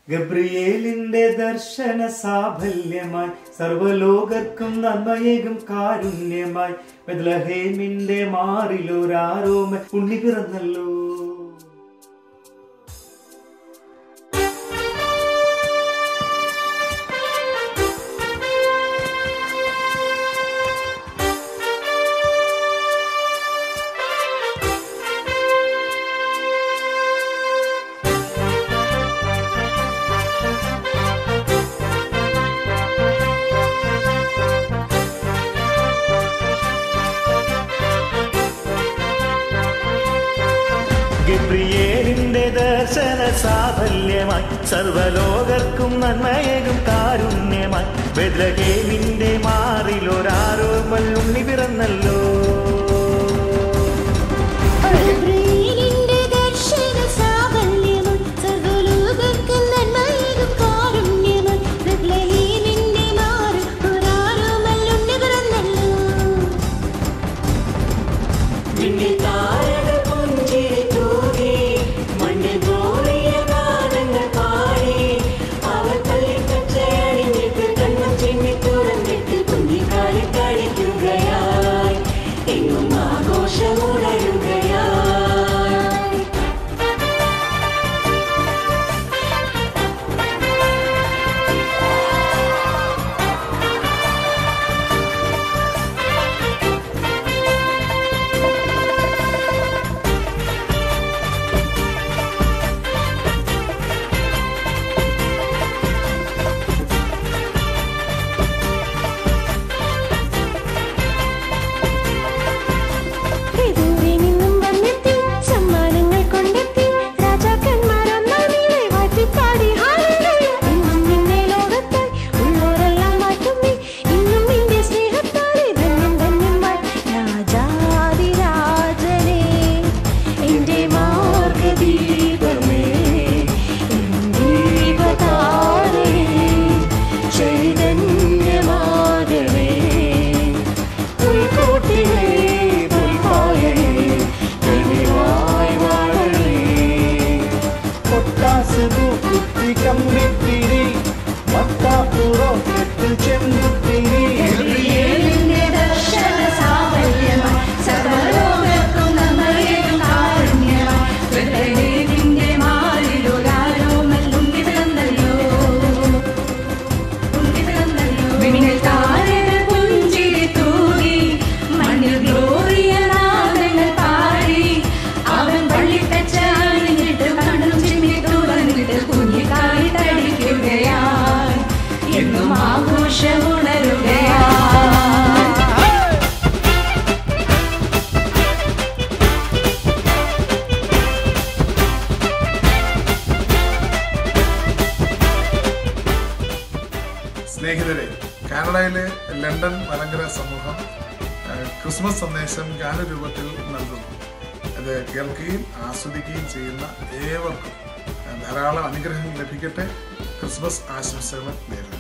ഗബ്രിയേലിന്റെ ദർശന സാഫല്യമായി സർവലോകർക്കും നന്മയേകും കാരുണ്യമായി ബദ്ലഹേമിന്റെ മാറിലൊരാരോമ ഉണ്ണി പിറന്നല്ലോ ഗബ്രിയേലിന്റെ ദർശന സാഫല്യമായി സർവലോകർക്കും നന്മയേകും കാരുണ്യമായി ബദ്ലഹേമിന്റെ മാറിലൊരാരോമൽ ഉണ്ണി പിറന്നല്ലോ ഗബ്രിയേലിന്റെ ദർശന സാഫല്യമായി സർവ്വലോകർക്കും നന്മയേകും കാരുണ്യമായി ബത്ലഹേമിന്റെ മാറിൽ ഒരാരോമൽ ഉണ്ണി പിറന്നല്ലോ. ദൂരെ നിന്നും വന്നെത്തി സമ്മാനങ്ങൾ കൊണ്ടെത്തി രാജാക്കന്മാരൊന്നാമിനെ വാഴ്ത്തിപ്പാടി ഹല്ലേലൂയ എന്നും നിന്നെ ലോകത്തായി ഉള്ളോരെല്ലാം മാറ്റും നീ ഇന്നും നിന്റെ സ്നേഹത്താലെ ധന്യം ധന്യമായി രാജാതിരാജനേ എന്റെ മാർഗദീപമേ എൻ ദീപതാരേ ചൈതന്യമാകണേ പുൽക്കൂട്ടിലേ പുൽപ്പായേ കനിവായി വാഴണേ പൊട്ടാസ് പൂക്കുത്തി കമ്പിത്തിരി മത്താപ്പുറം കെട്ടിൽ ചെമ്പുത്തിരി ഗബ്രിയേലിന്റെ ദർശന സാഫല്യമായി സർവ്വലോകർക്കും നന്മയേകും കാരുണ്യമായി ബത്ലഹേമിന്റെ മാറിലൊരാരോമൽ ഉണ്ണി പിറന്നല്ലോ. ഉണ്ണി പിറന്നല്ലോ. വിണ്ണിൽ താരകൾ പുഞ്ചിരി തൂകി മണ്ണിൽ ഗ്ലോറിയ നാദങ്ങൾ പാടി അവൻ പള്ളിക്കച്ച അണിഞ്ഞിട്ട് കണ്ണും ചിമ്മി തുറന്നിട്ട് കുഞ്ഞിക്കായി തടിക്കുകയായി എന്നും ആഘോഷമുണരുകയായി സ്നേഹിതരെ കാനഡയിലെ ലണ്ടൻ മലങ്കര സമൂഹം ആ, ക്രിസ്മസ് സന്ദേശം ഗാനരൂപത്തിൽ നൽകുന്നു അത് കേൾക്കുകയും ആസ്വദിക്കുകയും ചെയ്യുന്ന ഏവർക്കും ആ, ധാരാളം അനുഗ്രഹം ലഭിക്കട്ടെ ക്രിസ്മസ് ആശംസകൾ നേരുന്നു